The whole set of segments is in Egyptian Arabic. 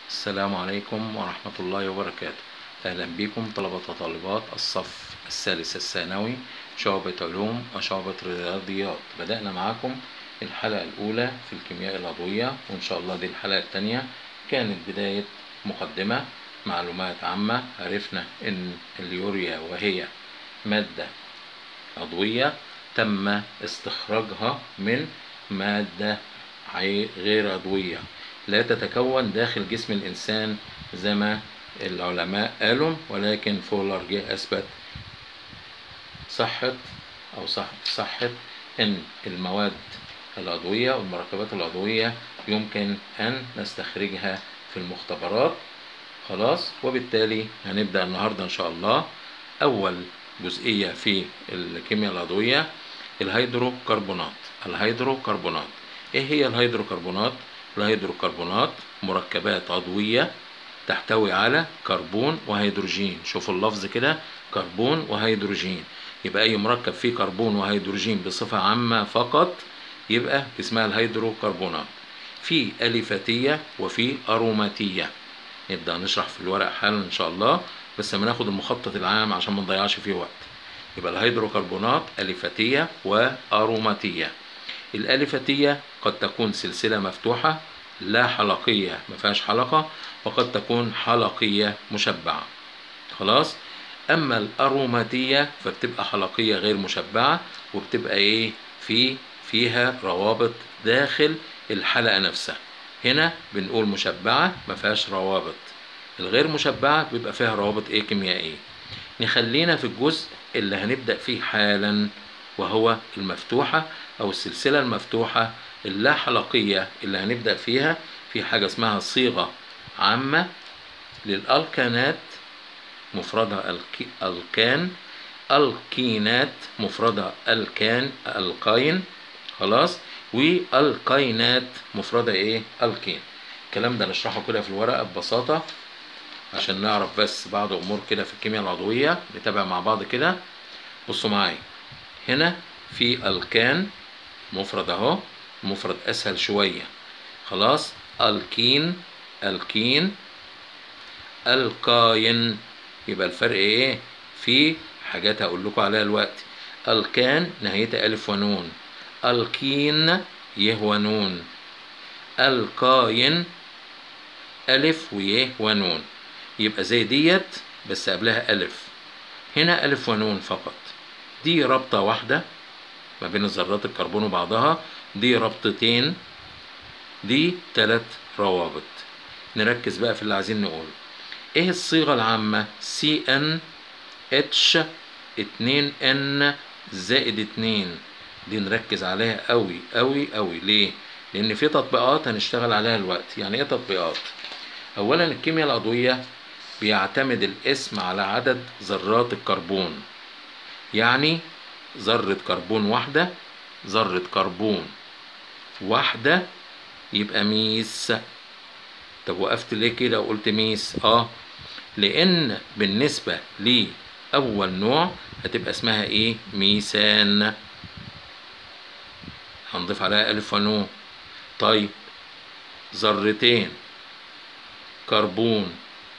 السلام عليكم ورحمة الله وبركاته أهلا بكم طلبة وطالبات الصف الثالث الثانوي شعبة علوم وشعبة رياضيات بدأنا معاكم الحلقة الأولى في الكيمياء العضوية وإن شاء الله دي الحلقة الثانية كانت بداية مقدمة معلومات عامة عرفنا إن اليوريا وهي مادة عضوية تم استخراجها من مادة غير عضوية لا تتكون داخل جسم الإنسان زي ما العلماء قالوا ولكن فولر جه أثبت صحة أو صح صحة إن المواد العضوية والمركبات العضوية يمكن أن نستخرجها في المختبرات خلاص وبالتالي هنبدأ النهاردة إن شاء الله أول جزئية في الكيمياء العضوية الهيدروكربونات الهيدروكربونات إيه هي الهيدروكربونات؟ الهيدروكربونات مركبات عضوية تحتوي على كربون وهيدروجين شوفوا اللفظ كده كربون وهيدروجين يبقى أي مركب فيه كربون وهيدروجين بصفة عامة فقط يبقى اسمها الهيدروكربونات في أليفاتية وفي أروماتية نبدأ نشرح في الورق حالا إن شاء الله بس لما ناخد المخطط العام عشان ما نضيعش فيه وقت يبقى الهيدروكربونات أليفاتية وأروماتية الأليفاتية قد تكون سلسلة مفتوحة لا حلقية ما فيهاش حلقة وقد تكون حلقية مشبعة خلاص أما الأروماتية فبتبقى حلقية غير مشبعة وبتبقى إيه في فيها روابط داخل الحلقة نفسها هنا بنقول مشبعة ما فيهاش روابط الغير مشبعة بيبقى فيها روابط إيه كيميائية نخلينا في الجزء اللي هنبدأ فيه حالا وهو المفتوحة أو السلسلة المفتوحة اللا حلقية اللي هنبدأ فيها في حاجة اسمها صيغة عامة للألكانات مفردها الك... الكان الكينات مفردها الكان القاين خلاص والقاينات مفردها ايه الكين الكلام ده نشرحه كده في الورقة ببساطة عشان نعرف بس بعض امور كده في الكيمياء العضوية نتابع مع بعض كده بصوا معايا هنا في الكان مفرد اهو مفرد اسهل شوية خلاص الكين الكين القاين يبقى الفرق ايه في حاجات هقول لكم عليها دلوقتي الكان نهايتها الف ونون الكين يه ونون القاين الف ويه ونون يبقى زي ديت بس قبلها الف هنا الف ونون فقط دي رابطة واحدة ما بين ذرات الكربون وبعضها دي رابطتين دي تلات روابط نركز بقى في اللي عايزين نقوله ايه الصيغة العامة سي ان اتش اتنين ان زائد اتنين دي نركز عليها قوي قوي قوي ليه لان في تطبيقات هنشتغل عليها الوقت يعني ايه تطبيقات اولا الكيمياء العضوية بيعتمد الاسم على عدد ذرات الكربون يعني ذرة كربون واحدة ذرة كربون واحدة يبقى ميس طب وقفت ليه كده وقلت ميس اه لان بالنسبة لأول نوع هتبقى اسمها ايه ميسان هنضيف عليها ألف ونون طيب ذرتين كربون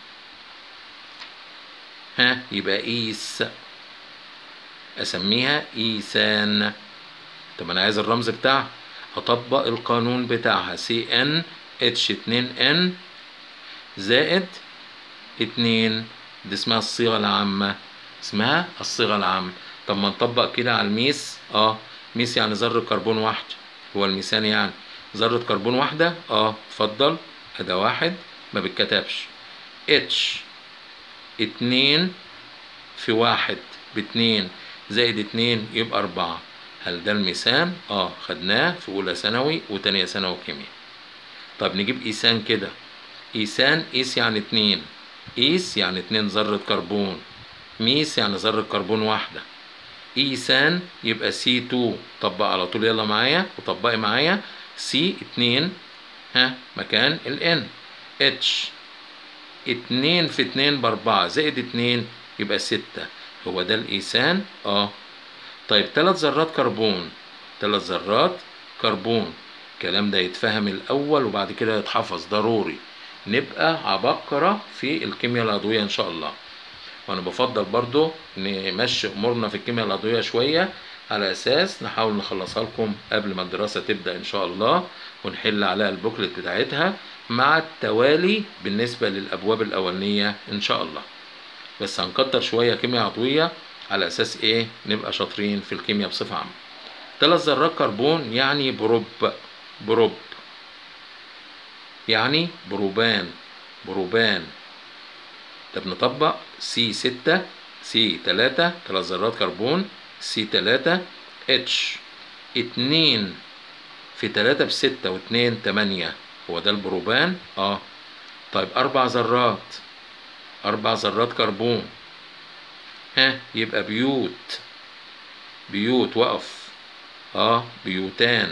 ها يبقى إيس أسميها إيسان طب أنا عايز الرمز بتاعها أطبق القانون بتاعها سي ان اتش 2 ان زائد 2 دي اسمها الصيغة العامة اسمها الصيغة العامة طب ما نطبق كده على الميس اه ميس يعني ذرة كربون واحدة هو الميثان يعني ذرة كربون واحدة اه اتفضل ادي واحد ما بيتكتبش اتش اتنين في واحد باتنين زائد اتنين يبقى أربعة هل ده الميثان؟ اه خدناه في أولى ثانوي وتانية ثانوي كيمياء طب نجيب إيثان كده إيثان إيس يعني اتنين إيس يعني اتنين ذرة كربون ميس يعني ذرة كربون واحدة إيثان يبقى سي 2 طبق على طول يلا معايا وطبقي معايا سي 2 ها مكان الان اتش 2 في 2 بأربعة زائد 2 يبقى 6 هو ده الإيثان اه طيب ثلاث ذرات كربون ثلاث ذرات كربون الكلام ده يتفهم الأول وبعد كده يتحفظ ضروري نبقى عباقرة في الكيمياء العضوية إن شاء الله وأنا بفضل برضو نمشي أمورنا في الكيمياء العضوية شوية على أساس نحاول نخلصها لكم قبل ما الدراسة تبدأ إن شاء الله ونحل عليها البوكلت بتاعتها مع التوالي بالنسبة للأبواب الأولانية إن شاء الله بس هنكتر شوية كيمياء عضوية على أساس إيه نبقى شاطرين في الكيمياء بصفة عامة ثلاث ذرات كربون يعني بروب بروب يعني بروبان بروبان طب نطبق سي ستة سي تلاتة تلات ذرات كربون سي تلاتة اتش اتنين في تلاتة بستة واتنين تمانية هو ده البروبان اه طيب أربع ذرات أربع ذرات كربون ها يبقى بيوت بيوت وقف اه بيوتان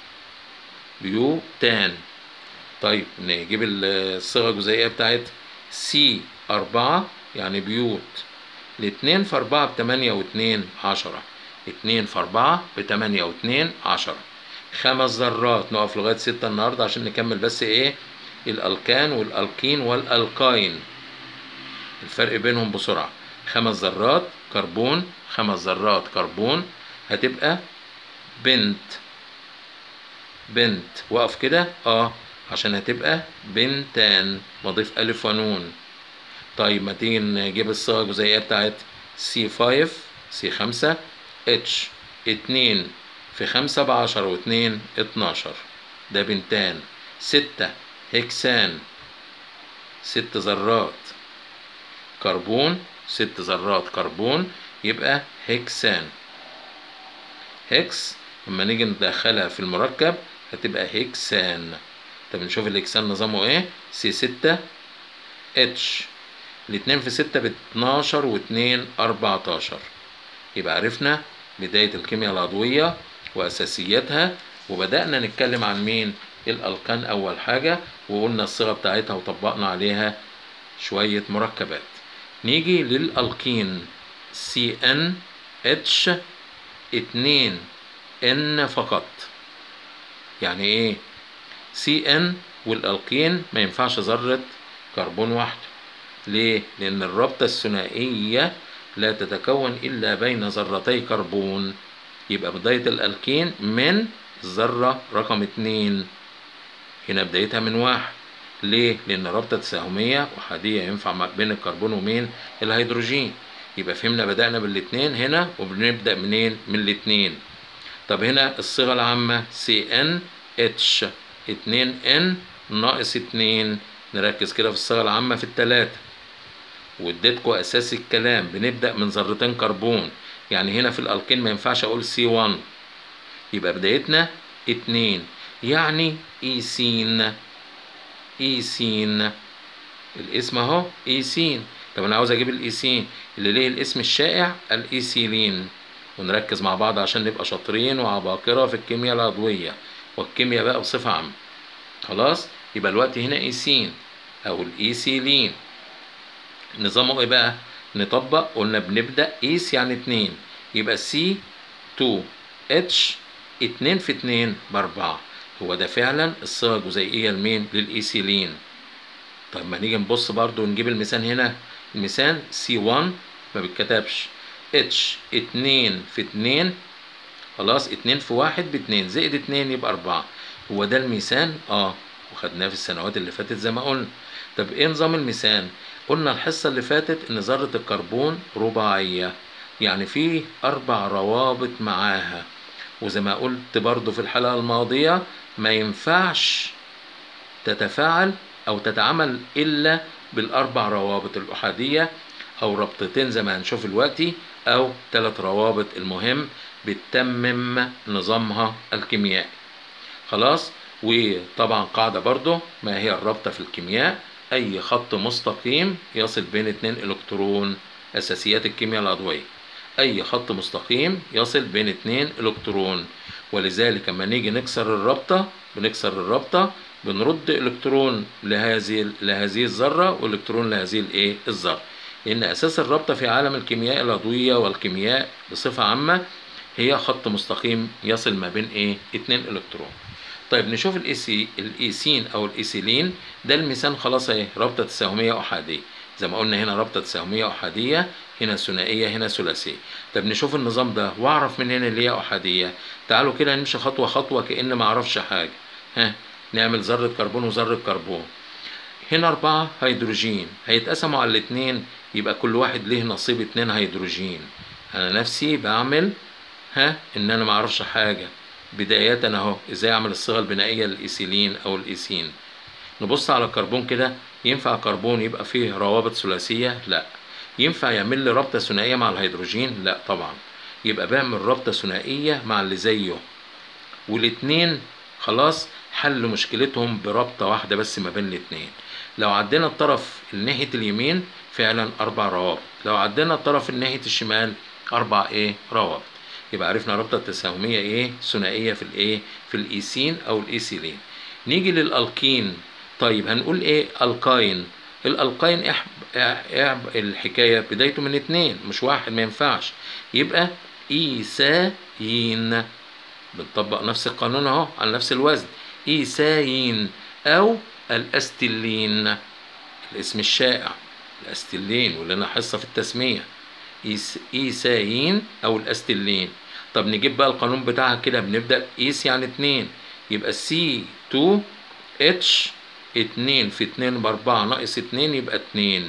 بيوتان طيب نجيب الصيغة الجزيئية بتاعت سي أربعة يعني بيوت الاتنين في أربعة بتمانية واتنين عشرة اتنين في أربعة بتمانية واتنين عشرة خمس ذرات نقف لغاية ستة النهاردة عشان نكمل بس ايه الألكان والألكين والألقاين الفرق بينهم بسرعة خمس ذرات كربون خمس ذرات كربون هتبقى بنت بنت وقف كده اه عشان هتبقى بنتان بضيف ألف ونون طيب ما تيجي نجيب الصيغة الجزيئية بتاعت سي 5 سي 5 اتش اتنين في خمسة بعشرة واتنين اتناشر ده بنتان ستة هكسان ست ذرات كربون ست ذرات كربون يبقى هكسان هكس لما نيجي ندخلها في المركب هتبقى هكسان طب نشوف الهكسان نظامه ايه سي ستة اتش الاتنين في ستة باتناشر واتنين اربعتاشر يبقى عرفنا بداية الكيمياء العضوية وأساسياتها وبدأنا نتكلم عن مين الألقان أول حاجة وقلنا الصيغة بتاعتها وطبقنا عليها شوية مركبات نيجي للألقين سي ان اتش اتنين ان فقط يعني ايه سي ان والألقين ما ينفعش ذرة كربون واحدة ليه؟ لأن الرابطة الثنائية لا تتكون إلا بين ذرتي كربون يبقى بداية الألكين من الذرة رقم اتنين هنا بدايتها من واحد ليه؟ لأن رابطة تساهمية أحادية ينفع بين الكربون ومين؟ الهيدروجين يبقى فهمنا بدأنا بالاتنين هنا وبنبدأ منين؟ من الاتنين طب هنا الصيغة العامة سي ان اتش اتنين ان ناقص اتنين نركز كده في الصيغة العامة في التلاتة واديتكوا اساس الكلام بنبدا من ذرتين كربون يعني هنا في الالكين ما ينفعش اقول سي 1 يبقى بدايتنا اتنين يعني ايسين ايسين الاسم اهو ايسين طب انا عاوز اجيب الايسين اللي ليه الاسم الشائع الايسيلين ونركز مع بعض عشان نبقى شاطرين وعباقرة في الكيمياء العضوية والكيمياء بقى بصفة عامة خلاص يبقى الوقت هنا ايسين او الايسيلين نظامه ايه بقى نطبق قلنا بنبدا ايس يعني اتنين يبقى سي 2 اتش اتنين في اتنين باربعة هو ده فعلا الصيغه الجزيئيه لمين للايثيلين طب ما نيجي نبص برضو ونجيب المثال هنا المثال سي 1 ما بيتكتبش اتش اتنين في اتنين خلاص اتنين في واحد باتنين زائد اتنين يبقى اربعة هو ده الميزان اه وخدناه في السنوات اللي فاتت زي ما قلنا طب ايه نظام الميزان قلنا الحصة اللي فاتت ان ذرة الكربون رباعية يعني فيه اربع روابط معاها وزي ما قلت برضو في الحلقة الماضية ما ينفعش تتفاعل او تتعامل الا بالاربع روابط الاحادية او ربطتين زي ما هنشوف دلوقتي او ثلاث روابط المهم بتتمم نظامها الكيميائي خلاص وطبعا قاعدة برضو ما هي الرابطة في الكيمياء أي خط مستقيم يصل بين اتنين إلكترون أساسيات الكيمياء العضوية أي خط مستقيم يصل بين اتنين إلكترون ولذلك لما نيجي نكسر الرابطة بنكسر الرابطة بنرد إلكترون لهذه لهذه الذرة وإلكترون لهذه الإيه الذرة لأن أساس الرابطة في عالم الكيمياء العضوية والكيمياء بصفة عامة هي خط مستقيم يصل ما بين إيه اتنين إلكترون طيب نشوف الايسي الايسين او الايسيلين ده الميثان خلاص اهي رابطه تساهميه احاديه زي ما قلنا هنا رابطه تساهميه احاديه هنا ثنائيه هنا ثلاثيه طب نشوف النظام ده واعرف من هنا اللي هي احاديه تعالوا كده نمشي خطوه خطوه كأن ما اعرفش حاجه ها نعمل ذره كربون وذره كربون هنا أربعة هيدروجين هيتقسموا على الاتنين يبقى كل واحد ليه نصيب اتنين هيدروجين أنا نفسي بعمل ها إن أنا معرفش حاجة بداية أهو إزاي أعمل الصيغة البنائية للإيثيلين أو الإيثين نبص على الكربون كده ينفع كربون يبقى فيه روابط ثلاثية؟ لا ينفع يعمل لي رابطة ثنائية مع الهيدروجين؟ لا طبعا يبقى بعمل رابطة ثنائية مع اللي زيه والاتنين خلاص حلوا مشكلتهم برابطة واحدة بس ما بين الاتنين لو عدينا الطرف ناحية اليمين فعلا أربع روابط لو عدينا الطرف ناحية الشمال أربع إيه روابط يبقى عرفنا الرابطة التساهمية إيه ثنائية في الإيه في الإيسين أو الإيسيلين نيجي للألكين طيب هنقول إيه ألقاين الألقاين إحب... إحب... الحكاية بدايته من اتنين مش واحد ما ينفعش يبقى إيسايين بنطبق نفس القانون اهو على نفس الوزن إيسايين أو الأستلين الاسم الشائع الأستلين واللي أنا حصة في التسمية إيس إيسايين أو الأستلين طب نجيب بقى القانون بتاعها كده بنبدأ إيس يعني اتنين يبقى سي 2 اتش اتنين في اتنين بأربعة ناقص اتنين يبقى اتنين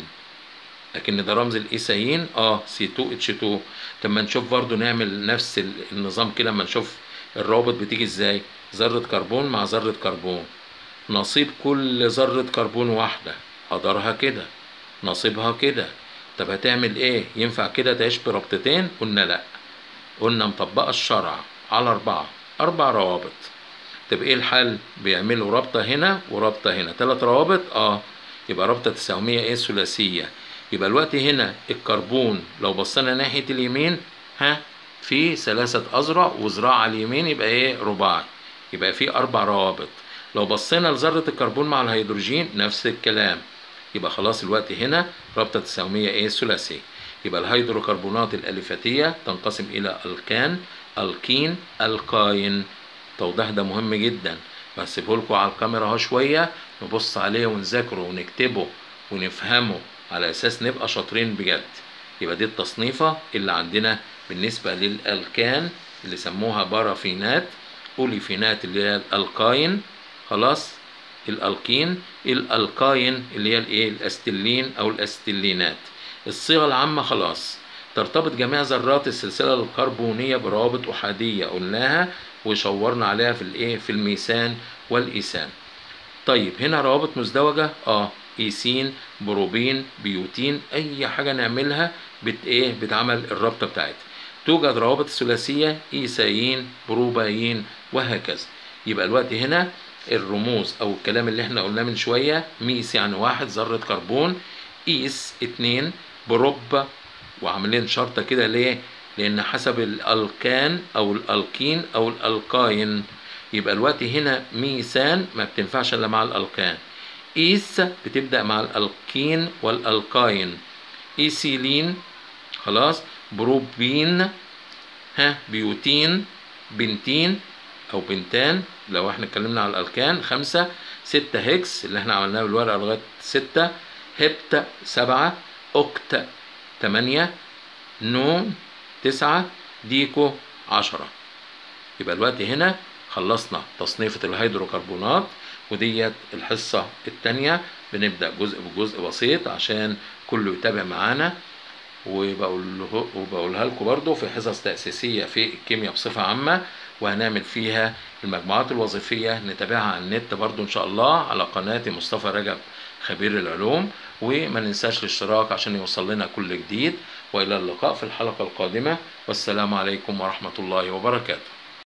لكن ده رمز الإيسايين اه سي 2 اتش 2 طب ما نشوف برضو نعمل نفس النظام كده اما نشوف الروابط بتيجي ازاي ذرة كربون مع ذرة كربون نصيب كل ذرة كربون واحدة قدرها كده نصيبها كده طب هتعمل ايه ينفع كده تعيش بربطتين قلنا لا قلنا مطبقة الشرع على أربعة أربع روابط طب ايه الحل بيعملوا رابطة هنا ورابطة هنا ثلاث روابط اه يبقى رابطة تساهمية ايه ثلاثية يبقى الوقت هنا الكربون لو بصينا ناحية اليمين ها في ثلاثة أذرع وذراع على اليمين يبقى ايه رباعي يبقى في أربع روابط لو بصينا لذرة الكربون مع الهيدروجين نفس الكلام يبقى خلاص الوقت هنا رابطة تساهمية ايه ثلاثية يبقى الهيدروكربونات الأليفاتية تنقسم إلى ألكان ألكين ألقاين التوضيح ده مهم جدا بسيبه لكم على الكاميرا اهو شوية نبص عليه ونذاكره ونكتبه ونفهمه على أساس نبقى شاطرين بجد يبقى دي التصنيفة اللي عندنا بالنسبة للألكان اللي سموها بارافينات أوليفينات اللي هي الألقاين خلاص الألقين الألقاين اللي هي الإيه الأستلين أو الأستلينات الصيغة العامة خلاص ترتبط جميع ذرات السلسلة الكربونية بروابط أحادية قلناها وشورنا عليها في الإيه في الميثان والإيثان طيب هنا روابط مزدوجة اه ايسين بروبين بيوتين اي حاجه نعملها بت ايه بتعمل الرابطه بتاعتها توجد روابط ثلاثيه ايسايين بروبايين وهكذا يبقى الوقت هنا الرموز او الكلام اللي احنا قلناه من شويه ميس يعني واحد ذره كربون ايس اتنين بروب وعاملين شرطه كده ليه لان حسب الالكان او الالكين او الالقاين يبقى الوقت هنا ميثان ما بتنفعش الا مع الالكان إيس بتبدأ مع الألكين والألقاين إيسيلين خلاص بروبين ها بيوتين بنتين أو بنتان لو احنا اتكلمنا على الألكان خمسة ستة هيكس اللي احنا عملناه بالورقة لغاية ستة هبت سبعة أكت تمانية نون تسعة ديكو عشرة يبقى الوقت هنا خلصنا تصنيفة الهيدروكربونات وديت الحصة التانية بنبدأ جزء بجزء بسيط عشان كله يتابع معانا وبقوله وبقولها لكم برضو في حصص تأسيسية في الكيمياء بصفة عامة وهنعمل فيها المجموعات الوظيفية نتابعها على النت برضو إن شاء الله على قناة مصطفى رجب خبير العلوم وما ننساش الاشتراك عشان يوصل لنا كل جديد وإلى اللقاء في الحلقة القادمة والسلام عليكم ورحمة الله وبركاته